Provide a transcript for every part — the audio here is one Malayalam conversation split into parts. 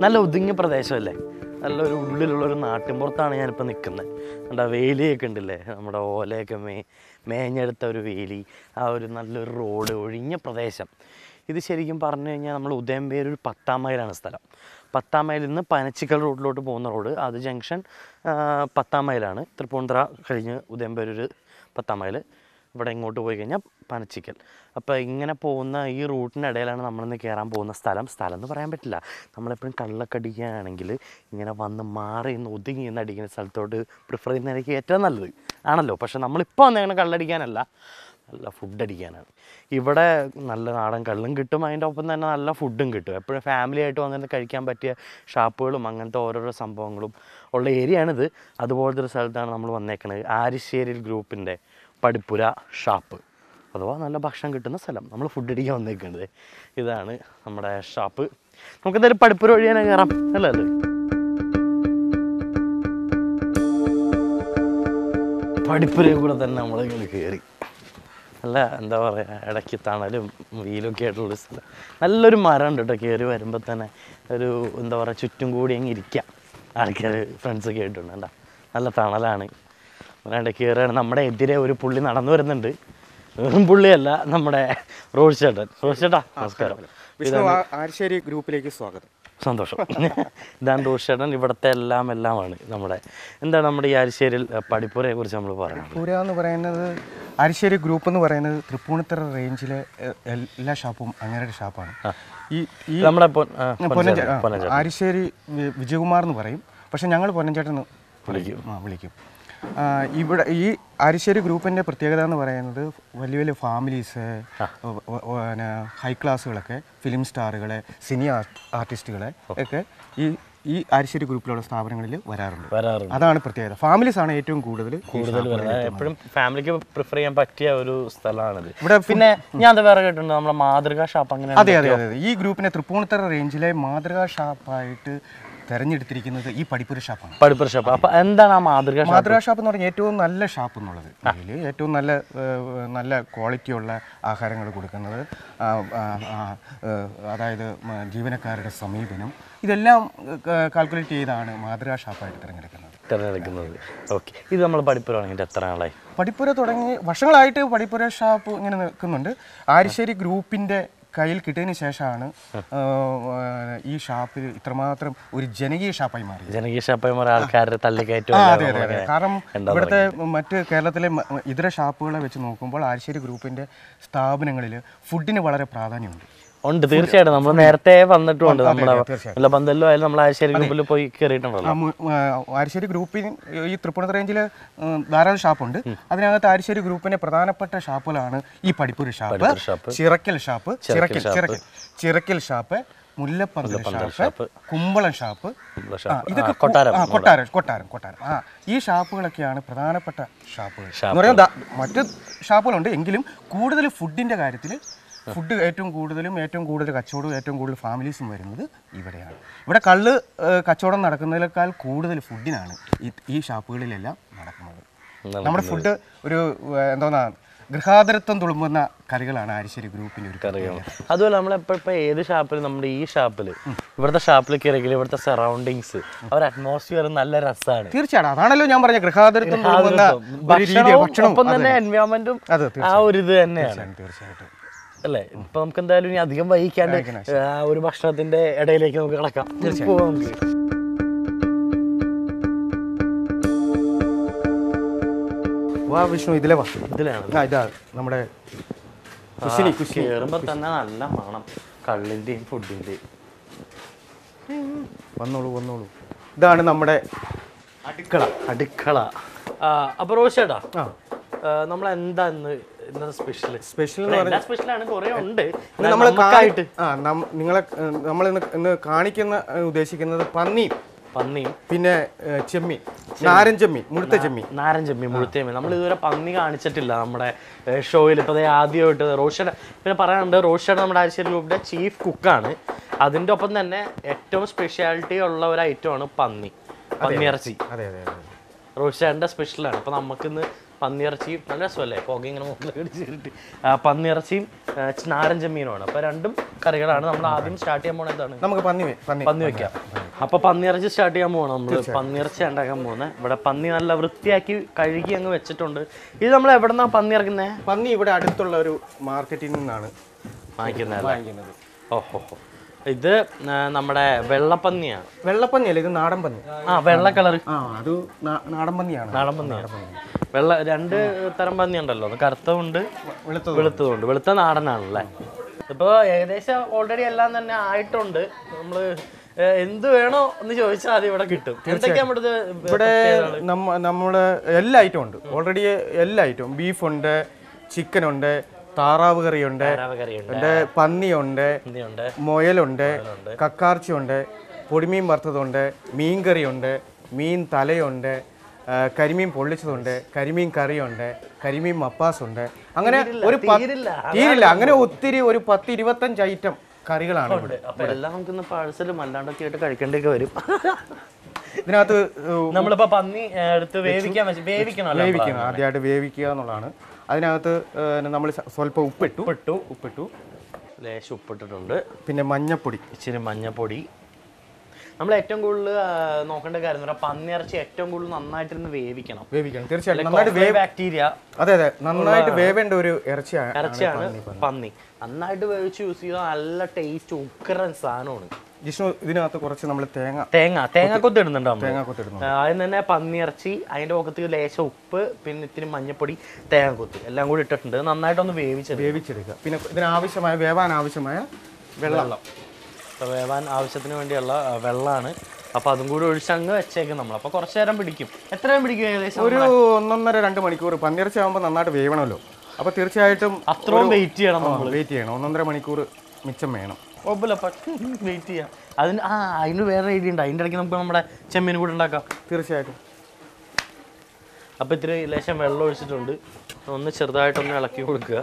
നല്ല ഒതുങ്ങിയ പ്രദേശമല്ലേ നല്ലൊരു ഉള്ളിലുള്ള ഒരു നാട്ടിൻപുറത്താണ് ഞാനിപ്പോൾ നിൽക്കുന്നത് എന്താ വേലിയൊക്കെ ഉണ്ടല്ലേ നമ്മുടെ ഓലയൊക്കെ മേ മേഞ്ഞെടുത്ത ഒരു വേലി ആ ഒരു നല്ലൊരു റോഡ് ഒഴിഞ്ഞ പ്രദേശം ഇത് ശരിക്കും പറഞ്ഞു കഴിഞ്ഞാൽ നമ്മൾ ഉദയംപേര് ഒരു പത്താം മൈലാണ് സ്ഥലം പത്താം മൈലിൽ നിന്ന് പനച്ചിക്കൽ റോഡിലോട്ട് പോകുന്ന റോഡ് അത് ജംഗ്ഷൻ ആ, പത്താം മൈലാണ് തൃപ്പൂണിത്തുറ കഴിഞ്ഞ് ഉദയംപേര് ഒരു പത്താം മൈൽ ഇവിടെ ഇങ്ങോട്ട് പോയി കഴിഞ്ഞാൽ പനച്ചിക്കൽ അപ്പോൾ ഇങ്ങനെ പോകുന്ന ഈ റൂട്ടിനിടയിലാണ് നമ്മളിന്ന് കയറാൻ പോകുന്ന സ്ഥലം സ്ഥലം എന്ന് പറയാൻ പറ്റില്ല നമ്മളെപ്പോഴും കള്ളൊക്കെ അടിക്കുകയാണെങ്കിൽ ഇങ്ങനെ വന്ന് മാറി നിന്ന് ഒതുങ്ങി നിന്ന് അടിക്കുന്ന സ്ഥലത്തോട്ട് പ്രിഫർ ചെയ്യുന്നതായിരിക്കും ഏറ്റവും നല്ലത് ആണല്ലോ പക്ഷെ നമ്മളിപ്പോൾ വന്നേക്കണ കള്ളടിക്കാനല്ല നല്ല ഫുഡ് അടിക്കാനാണ് ഇവിടെ നല്ല നാടൻ കള്ളും കിട്ടും അതിൻ്റെ ഒപ്പം തന്നെ നല്ല ഫുഡും കിട്ടും എപ്പോഴും ഫാമിലി ആയിട്ട് വന്നിട്ട് കഴിക്കാൻ പറ്റിയ ഷാപ്പുകളും അങ്ങനത്തെ ഓരോരോ സംഭവങ്ങളും ഉള്ള ഏരിയയാണിത് അതുപോലത്തെ ഒരു സ്ഥലത്താണ് നമ്മൾ വന്നേക്കുന്നത് ആരിശ്ശേരിൽ ഗ്രൂപ്പിൻ്റെ പടിപ്പുര ഷാപ്പ് അഥവാ നല്ല ഭക്ഷണം കിട്ടുന്ന സ്ഥലം നമ്മൾ ഫുഡ് അടിക്കാൻ വന്നേക്കുന്നത് ഇതാണ് നമ്മുടെ ഷാപ്പ് നമുക്ക് എന്തായാലും പടിപ്പുര വഴി തന്നെ കയറാം അല്ലേ അല്ലേ പടിപ്പുരയിൽ കൂടെ തന്നെ നമ്മൾ ഇങ്ങനെ കയറി നല്ല എന്താ പറയുക ഇടയ്ക്ക് തണലും വെയിലൊക്കെ ആയിട്ടുള്ളൊരു സ്ഥലം നല്ലൊരു മരം ഉണ്ട് കേട്ടോ കയറി വരുമ്പോൾ തന്നെ ഒരു എന്താ പറയുക ചുറ്റും കൂടി അങ്ങ് ഇരിക്കാം ആൾക്കാർ ഫ്രണ്ട്സൊക്കെ ആയിട്ടുണ്ട് കണ്ടാ നല്ല തണലാണ് അല്ലാണ്ട് കയറുകയാണ് നമ്മുടെ എതിരെ ഒരു പുള്ളി നടന്നു വരുന്നുണ്ട് വെറും പുള്ളിയല്ല നമ്മുടെ റോഡ് ചേട്ടൻ റോഡ് ചേട്ടാ നമസ്കാരം വിഷ്ണു ആ- ആരിശ്ശേരി ഗ്രൂപ്പിലേക്ക് സ്വാഗതം സന്തോഷം ഇതാണ് റോഡ് ചേട്ടൻ ഇവിടുത്തെ എല്ലാം എല്ലാമാണ് നമ്മുടെ എന്താണ് നമ്മുടെ ഈ ആരിശ്ശേരിയിൽ പടിപ്പുരയെ കുറിച്ച് നമ്മൾ പറയണം പൂര എന്ന് പറയുന്നത് ആരിശ്ശേരി ഗ്രൂപ്പ് എന്ന് പറയുന്നത് തൃപ്പൂണിത്തറ റേഞ്ചിലെ എ- എല്ലാ ഷാപ്പും അങ്ങനെയുടെ ഷാപ്പാണ് ഈ ഈ നമ്മുടെ പൊൻ- ആ, പൊന്നഞ്ചേ- പൊന്നഞ്ചേട്ടൻ, ആ, പൊന്നഞ്ചേട്ടൻ. ആരിശ്ശേരി വി- വിജയകുമാർ എന്ന് പറയും പക്ഷെ ഞങ്ങൾ പൊന്നഞ്ചേട്ടൻ എന്ന് വിളിക്കും. ആ വിളിക്കും ആ, ഇവിടെ ഈ ആരിശ്ശേരി ഗ്രൂപ്പിൻ്റെ പ്രത്യേകത എന്ന് പറയുന്നത് വലിയ വലിയ ഫാമിലീസ് പിന്നെ ഹൈ ക്ലാസ്സുകളൊക്കെ ഫിലിം സ്റ്റാറുകളെ സിനി ആർട്ടിസ്റ്റുകളെ ഒക്കെ ഈ ഈ ആരിശ്ശേരി ഗ്രൂപ്പിലുള്ള സ്ഥാപനങ്ങളിൽ വരാറുണ്ട് വരാറുണ്ട് അതാണ് പ്രത്യേകത ഫാമിലീസ് ആണ് ഏറ്റവും കൂടുതൽ കൂടുതൽ വരുന്നത് എപ്പോഴും ഫാമിലിക്ക് പ്രിഫർ ചെയ്യാൻ പറ്റിയ ഒരു സ്ഥലമാണിത് ഇവിടെ പിന്നെ ഞാൻ അത് വേറെ കേട്ടിട്ടുണ്ട് നമ്മുടെ മാതൃകാ ഷാപ്പ് അങ്ങനെ അതെ അതെ അതെ അതെ. ഈ ഗ്രൂപ്പിനെ തൃപ്പൂണിത്തറ റേഞ്ചിലെ മാതൃകാ ഷാപ്പായിട്ട് തെരഞ്ഞെടുത്തിരിക്കുന്നത് ഈ പടിപ്പുര ഷാപ്പാണ് പടിപ്പുര ഷാപ്പ് അപ്പൊ എന്താണ് ആ മാതൃകാ ഷാപ്പ് മാതൃകാ ഷാപ്പ് എന്ന് പറഞ്ഞാൽ ഏറ്റവും നല്ല ഷാപ്പ് എന്നുള്ളത് ഇതിൽ ഏറ്റവും നല്ല ഏഹ്, നല്ല ക്വാളിറ്റിയുള്ള ആഹാരങ്ങൾ കൊടുക്കുന്നത് ആ, ആ, ആ, ഏഹ്, അതായത് മ, ജീവനക്കാരുടെ സമീപനം ഇതെല്ലാം കാൽക്കുലേറ്റ് ചെയ്താണ് മാതൃകാ ഷാപ്പായിട്ട് തിരഞ്ഞെടുക്കുന്നത് തിരഞ്ഞെടുക്കുന്നത് ഓക്കെ ഇത് നമ്മൾ പടിപ്പുര തുടങ്ങിയിട്ട് എത്ര നാളായി പടിപ്പുര തുടങ്ങി വർഷങ്ങളായിട്ട് പടിപ്പുര ഷാപ്പ് ഇങ്ങനെ നിൽക്കുന്നുണ്ട് ആരിശ്ശേരി ഗ്രൂപ്പിൻ്റെ കയ്യിൽ കിട്ടിയതിന് ശേഷമാണ് ഏഹ്, ഈ ഷാപ്പിൽ ഇത്രമാത്രം ഒരു ജനകീയ ഷാപ്പായി മാറിയത് ജനകീയ ഷാപ്പായി മാറിയ ആൾക്കാരുടെ തള്ളിക്കയറ്റം ആ, അല്ലേ അതെ അതെ അതെ നമ്മളൊക്കെ കാരണം ഉണ്ടാ ഇവിടുത്തെ മറ്റ് കേരളത്തിലെ മ- ഇതര ഷാപ്പുകളെ വെച്ച് നോക്കുമ്പോൾ ആരിശ്ശേരി ഗ്രൂപ്പിന്റെ സ്ഥാപനങ്ങളിൽ ഫുഡിന് വളരെ പ്രാധാന്യമുണ്ട് ഉണ്ട് തീർച്ചയായിട്ടും നമ്മൾ നേരത്തെ വന്നിട്ടുണ്ട് നമ്മുടെ തീർച്ചയായും. വല്ല പന്തലിലോ ആയാലും നമ്മൾ ആശേരി ഗ്രൂപ്പിൽ പോയി കയറിയിട്ടുണ്ടല്ലോ ആ, മു- ആ, ആരിശ്ശേരി ഗ്രൂപ്പിൽ ഈ തൃപ്പൂണിത്തുറ റേഞ്ചിൽ ധാരാളം ഷാപ്പുണ്ട് അതിനകത്ത് ആരിശ്ശേരി ഗ്രൂപ്പിന്റെ പ്രധാനപ്പെട്ട ഷാപ്പുകളാണ് ഈ Padippura shop shop. Chirakkal shop Chirakkal Chirakkal Chirakkal shop Mullappanthal shop shop. Kumbalam shop Kumbalam ആ, ഷാപ്പ്. ഇതൊക്കെ ആ, കൊട്ടാരം ആ, കൊട്ടാരം കൊട്ടാരം കൊട്ടാരം ആ ഈ ഷാപ്പുകളൊക്കെയാണ് പ്രധാനപ്പെട്ട ഷാപ്പുകൾ എന്ന് പറയാൻ ദാ- മറ്റ് ഷാപ്പുകളുണ്ട് എങ്കിലും കൂടുതൽ ഫുഡിന്റെ കാര്യത്തിൽ ഫുഡ് ഏറ്റവും കൂടുതലും ഏറ്റവും കൂടുതൽ കച്ചവടവും ഏറ്റവും കൂടുതൽ ഫാമിലീസും വരുന്നത് ഇവിടെയാണ് ഇവിടെ കള്ള് ഏഹ്, കച്ചവടം നടക്കുന്നതിനേക്കാൾ കൂടുതൽ ഫുഡിനാണ് ഈ ഈ ഷാപ്പുകളിലെല്ലാം നടക്കുന്നത് നമ്മുടെ ഫുഡ് ഒരു ഏഹ്, എന്തോന്നാ ഗൃഹാതരത്വം തുളുമ്പുന്ന കറികളാണ് ആരിശ്ശേരി ഗ്രൂപ്പിൻ്റെ ഒരു അറിയാം അതുപോലെ നമ്മളെപ്പോൾ ഇപ്പോൾ ഏത് ഷാപ്പിൽ നമ്മുടെ ഈ ഷാപ്പിൽ ഇവിടുത്തെ ഷാപ്പിൽ കയറിയെങ്കിൽ ഇവിടുത്തെ സറൗണ്ടിങ്സ് ആ ഒരു അറ്റ്മോസ്ഫിയർ നല്ല രസമാണ് തീർച്ചയായിട്ടും അതാണല്ലോ ഞാൻ പറഞ്ഞ ഗൃഹാതരത്വം തുളുമ്പുന്ന ഒരു രീതി ഭക്ഷണവും ഭക്ഷണം ഒപ്പം തന്നെ എൻവയോൺമെന്റും അതെ ആ ഒരു ഇത് തന്നെയാണ് തീർച്ചയായിട്ടും അല്ലേ ഇപ്പൊ നമുക്ക് എന്തായാലും ഇനി അധികം വൈകിക്കാണ്ട് ആ ഒരു ഭക്ഷണത്തിന്റെ ഇടയിലേക്ക് നമുക്ക് കിടക്കാം പോവാം നമുക്ക് വാ വിഷ്ണു ഇതിലെ വാ ഇതിലാണ് ആ ഇതാ നമ്മുടെ കുശിനി കുശിനി കേറുമ്പോ തന്നെ നല്ല മണം കള്ളിന്റെയും ഫുഡിന്റെയും വന്നോളൂ വന്നോളൂ ഇതാണ് നമ്മുടെ അടുക്കള അടുക്കള ആ, അപ്പൊ റോഷേട്ടാ ആ നമ്മൾ എന്താ ഇന്ന് ഇന്നത്തെ സ്പെഷ്യൽ സ്പെഷ്യൽ എല്ലാ സ്പെഷ്യലാണ് കുറെ ഉണ്ട് നമ്മൾ നമുക്കായിട്ട് ആ നം- നിങ്ങളെ നമ്മൾ ഇന്ന് ഇന്ന് കാണിക്കുന്ന ഏഹ്, ഉദ്ദേശിക്കുന്നത് പന്നിയും പന്നിയും പിന്നെ ഏഹ്, ചെമ്മീൻ നാരൻ ചെമ്മീൻ മുഴുത്ത ചെമ്മീൻ നാരഞ്ചമ്മി മുഴുത്തേമി നമ്മൾ ഇതുവരെ പന്നി കാണിച്ചിട്ടില്ല നമ്മുടെ ഷോയിൽ ഇപ്പോൾ ആദ്യമായിട്ട് റോഷയുടെ പിന്നെ പറയാനുണ്ട് റോഷയുടെ നമ്മുടെ ആഴ്ച ഗ്രൂപ്പിന്റെ ചീഫ് കുക്കാണ് അതിൻ്റെ ഒപ്പം തന്നെ ഏറ്റവും സ്പെഷ്യാലിറ്റി ഉള്ള ഒരു ഐറ്റമാണ് പന്നി പന്നിയിറച്ചി അതെ അതെ അതെ റോഷയുടെ സ്പെഷ്യലാണ് അപ്പോൾ നമുക്കിന്ന് പന്നിയിറച്ചിയും നല്ല രസമല്ലേ പുക ഇങ്ങനെ മുകളിൽ അടിച്ചിട്ട് പന്നിയിറച്ചിയും ആ, നാടൻ ചെമ്മീനുമാണ് അപ്പോൾ രണ്ടും കറികളാണ് നമ്മൾ ആദ്യം സ്റ്റാർട്ട് ചെയ്യാൻ പോണത് ഇതാണ് നമുക്ക് പന്നി വേ- പന്നി പന്നി വെക്കാം അപ്പൊ പന്നിയിറച്ചി സ്റ്റാർട്ട് ചെയ്യാൻ പോകണം നമ്മള് പന്നിയിറച്ചി ഉണ്ടാക്കാൻ പോകുന്നത് ഇവിടെ പന്നി നല്ല വൃത്തിയാക്കി കഴുകി അങ്ങ് വെച്ചിട്ടുണ്ട് ഇത് നമ്മൾ എവിടെന്നാ പന്നി ഇറക്കുന്നേ പന്നി ഇവിടെ അടുത്തുള്ള ഒരു മാർക്കറ്റിൽ നിന്നാണ് വാങ്ങിക്കുന്നത് വാങ്ങിക്കുന്നത് ഓഹോ ഇത് ആ, നമ്മുടെ വെള്ളപ്പന്നിയാണ് വെള്ളപ്പന്നിയല്ല ഇത് നാടൻ പന്നി ആ വെള്ള കളർ ആ അത് നാ- നാടൻ പന്നിയാണ് നാടൻ പന്നിയാണ് വെള്ള രണ്ട് തരം പന്നി ഉണ്ടല്ലോ ഒന്ന് കറുത്തതുണ്ട് വെളുത്തത് വെളുത്തതുണ്ട് വെളുത്ത നാടനാണല്ലേ ഇപ്പൊ ഏകദേശം ഓൾറെഡി എല്ലാം തന്നെ ആയിട്ടുണ്ട് നമ്മള് ഏ, എന്ത് വേണോ എന്ന് ചോദിച്ചാൽ അത് ഇവിടെ കിട്ടും എന്തൊക്കെയാ നമ്മുടെ ഇത് ഇവിടെ നമ്മ നമ്മള് എല്ലാ ഐറ്റം ഉണ്ട് ഓൾറെഡി എല്ലാ ഐറ്റവും ബീഫ് ഉണ്ട് ചിക്കൻ ഉണ്ട് താറാവ് കറിയുണ്ട് കറിയുണ്ട് ഉണ്ട് പന്നിയുണ്ട് പന്നിയുണ്ട് മുയലുണ്ട് കക്കാർച്ചിയുണ്ട് പൊടിമീൻ വറുത്തതുണ്ട് മീൻകറിയുണ്ട് മീൻ തലയുണ്ട് ആ, കരിമീൻ പൊള്ളിച്ചതുണ്ട് കരിമീൻ കറിയുണ്ട് കരിമീൻ മപ്പാസുണ്ട് അങ്ങനെ ഒരു പ- തീരില്ല. തീരില്ല അങ്ങനെ ഒത്തിരി ഒരു പത്ത് ഇരുപത്തഞ്ച് ഐറ്റം കറികളാണ് ഇവിടെ അപ്പൊ എല്ലാം നമുക്കിന്ന് പാഴ്സലും അല്ലാണ്ടൊക്കെ ആയിട്ട് കഴിക്കേണ്ടൊക്കെ വരും ഇതിനകത്ത് ഏഹ്, നമ്മളിപ്പോ പന്നി ഏ, എടുത്ത് വേവിക്കാൻ വെച്ച് വേവിക്കണമല്ലോ വേവിക്കണം ആദ്യമായിട്ട് വേവിക്കുക എന്നുള്ളതാണ് അതിനകത്ത് നമ്മൾ സ്വല്പം ഉപ്പിട്ടു ഉപ്പിട്ടു ഉപ്പിട്ടു ലേശം ഉപ്പിട്ടിട്ടുണ്ട് പിന്നെ മഞ്ഞപ്പൊടി ഇച്ചിരി മഞ്ഞപ്പൊടി നമ്മൾ ഏറ്റവും കൂടുതൽ ആ, നോക്കേണ്ട കാര്യം എന്ന് പറഞ്ഞാൽ പന്നിയിറച്ചി ഏറ്റവും കൂടുതൽ നന്നായിട്ടിരുന്ന് വേവിക്കണം വേവിക്കണം തീർച്ചയായിട്ടും നന്നായിട്ട് ബാക്ടീരിയ അതെ അതെ നന്നായിട്ട് വേവേണ്ട ഒരു ഇറച്ചിയാണ് ഇറച്ചിയാണ് പന്നി നന്നായിട്ട് വേവിച്ച് യൂസ് ചെയ്താൽ നല്ല ടേസ്റ്റ് ഉക്കറൻ സാധനമാണ് ജിഷ്ണു ഇതിനകത്ത് കുറച്ച് നമ്മൾ തേങ്ങ തേങ്ങ തേങ്ങക്കൊത്ത് ഇടുന്നുണ്ട് നമ്മൾ തേങ്ങ കൊത്തിടുന്നു ആദ്യം തന്നെ പന്നിയിറച്ചി അതിന്റെ മുഖത്ത് ലേശം ഉപ്പ് പിന്നെ ഇത്തിരി മഞ്ഞപ്പൊടി തേങ്ങക്കൊത്ത് എല്ലാം കൂടി ഇട്ടിട്ടുണ്ട് ഇത് നന്നായിട്ടൊന്ന് വേവിച്ചത് വേവിച്ചെടുക്കുക പിന്നെ ഇതിനാവശ്യമായ വേവാൻ ആവശ്യമായ വെള്ളം അപ്പോൾ വേവാൻ ആവശ്യത്തിന് വേണ്ടിയുള്ള ആ, വെള്ളമാണ് അപ്പോൾ അതും കൂടി ഒഴിച്ചങ്ങ് വെച്ചേക്കും നമ്മൾ അപ്പോൾ കുറച്ച് നേരം പിടിക്കും എത്ര നേരം പിടിക്കും ഏകദേശം ഒരു ഒന്നൊന്നര രണ്ട് മണിക്കൂർ പന്നിയിറച്ചി ആകുമ്പോൾ നന്നായിട്ട് വേവണമല്ലോ അപ്പോൾ തീർച്ചയായിട്ടും അത്രയും വെയിറ്റ് ചെയ്യണം നമ്മൾ വെയിറ്റ് ചെയ്യണം ഒന്നൊന്നര മണിക്കൂർ മിച്ചം വേണം കുഴപ്പമില്ല വെയിറ്റ് ചെയ്യാം അതിന് ആ അതിന് വേറെ ഐഡിയ ഉണ്ട് അതിൻ്റെ ഇടയ്ക്ക് നമുക്ക് നമ്മുടെ ചെമ്മീൻ കൂടെ ഉണ്ടാക്കാം തീർച്ചയായിട്ടും അപ്പോൾ ഇത്തിരി ലേശം വെള്ളം ഒഴിച്ചിട്ടുണ്ട് ഒന്ന് ചെറുതായിട്ടൊന്ന് ഇളക്കി കൊടുക്കുക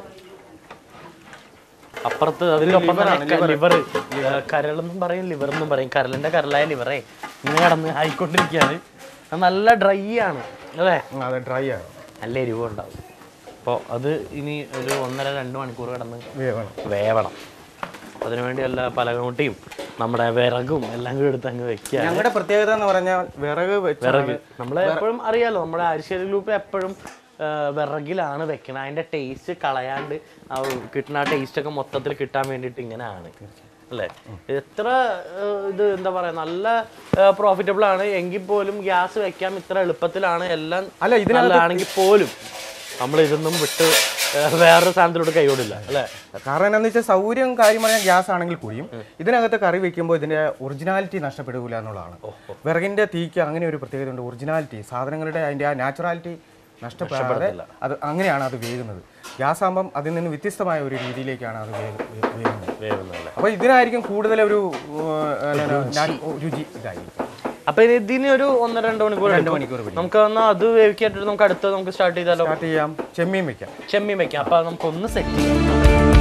അപ്പുറത്ത് അതിലൊപ്പം ലിവർ കരളെന്നും പറയും ലിവർ എന്നും പറയും കരളിന്റെ കരളായ ലിവറേ ഇങ്ങനെ കിടന്ന് ആയിക്കൊണ്ടിരിക്കുകയാണ് അത് നല്ല ഡ്രൈ ആണ് അല്ലേ ഉം, അത് ഡ്രൈ ആകും നല്ല എരിവ് ഉണ്ടാവും അപ്പോൾ അത് ഇനി ഒരു ഒന്നര രണ്ട് മണിക്കൂർ കിടന്ന് വേവണം വേവണം അതിനുവേണ്ടി എല്ലാ പലകമുട്ടിയും നമ്മുടെ വിറകും എല്ലാം കൂടി എടുത്ത് അങ്ങ് വെക്കുക ഞങ്ങളുടെ പ്രത്യേകത എന്ന് പറഞ്ഞാൽ വിറക് വെച്ച് വിറക് നമ്മൾ എപ്പോഴും അറിയാലോ നമ്മുടെ അരിശ്ശേരി ഗ്രൂപ്പ് എപ്പോഴും ആ, വിറകിലാണ് വെക്കുന്നത് അതിന്റെ ടേസ്റ്റ് കളയാണ്ട് ആ കിട്ടുന്ന ആ ടേസ്റ്റ് ഒക്കെ മൊത്തത്തിൽ കിട്ടാൻ വേണ്ടിയിട്ട് ഇങ്ങനെയാണ് അല്ലേ എത്ര ആ, ഇത് എന്താ പറയാ നല്ല പ്രോഫിറ്റബിൾ ആണ് എങ്കിൽ പോലും ഗ്യാസ് വെക്കാൻ ഇത്ര എളുപ്പത്തിലാണ് എല്ലാം അല്ല, നല്ലതാണെങ്കിൽ പോലും നമ്മൾ ഇതൊന്നും വിട്ട് ആ, വേറൊരു സാധനത്തിലൂടെ കൈയോടില്ല അല്ലേ കാരണം എന്താണെന്ന് വെച്ചാൽ സൗകര്യം കാര്യം പറഞ്ഞാൽ ഗ്യാസ് ആണെങ്കിൽ കൂടിയും ഇതിനകത്ത് കറി വെക്കുമ്പോൾ ഇതിന്റെ ഒറിജിനാലിറ്റി നഷ്ടപ്പെടില്ല എന്നുള്ളതാണ് വിറകിന്റെ തീക്ക് അങ്ങനെ ഒരു പ്രത്യേകത ഉണ്ട് ഒറിജിനാലിറ്റി സാധനങ്ങളുടെ അതിന്റെ ആ നാച്ചുറാലിറ്റി നഷ്ടപ്പെടാതെ അത് അങ്ങനെയാണ് അത് വേകുന്നത് ഗ്യാസ് ആകുമ്പം അതിൽ നിന്ന് വ്യത്യസ്തമായ ഒരു രീതിയിലേക്കാണ് അത് വേ- വേ- വേകുന്നത് വേവുന്നതല്ലേ അപ്പോൾ ഇതിനായിരിക്കും കൂടുതൽ ഒരു ഏഹ്, എന്നാ, നാ- രുചി ഇതായിരിക്കും അപ്പൊ ഇനി ഇതിന് ഒരു ഒന്നര രണ്ട് മണിക്കൂർ രണ്ട് എടുക്കും. മണിക്കൂർ പിടിക്കും നമുക്ക് എന്നാ അത് വേവിക്കായിട്ട് നമുക്ക് അടുത്ത് നമുക്ക് സ്റ്റാർട്ട് ചെയ്താലോ സ്റ്റാർട്ട് ചെയ്യാം ചെമ്മീൻ വെക്കാം ചെമ്മീൻ വെക്കാം അപ്പൊ നമുക്കൊന്ന് സെറ്റ് ചെയ്യാം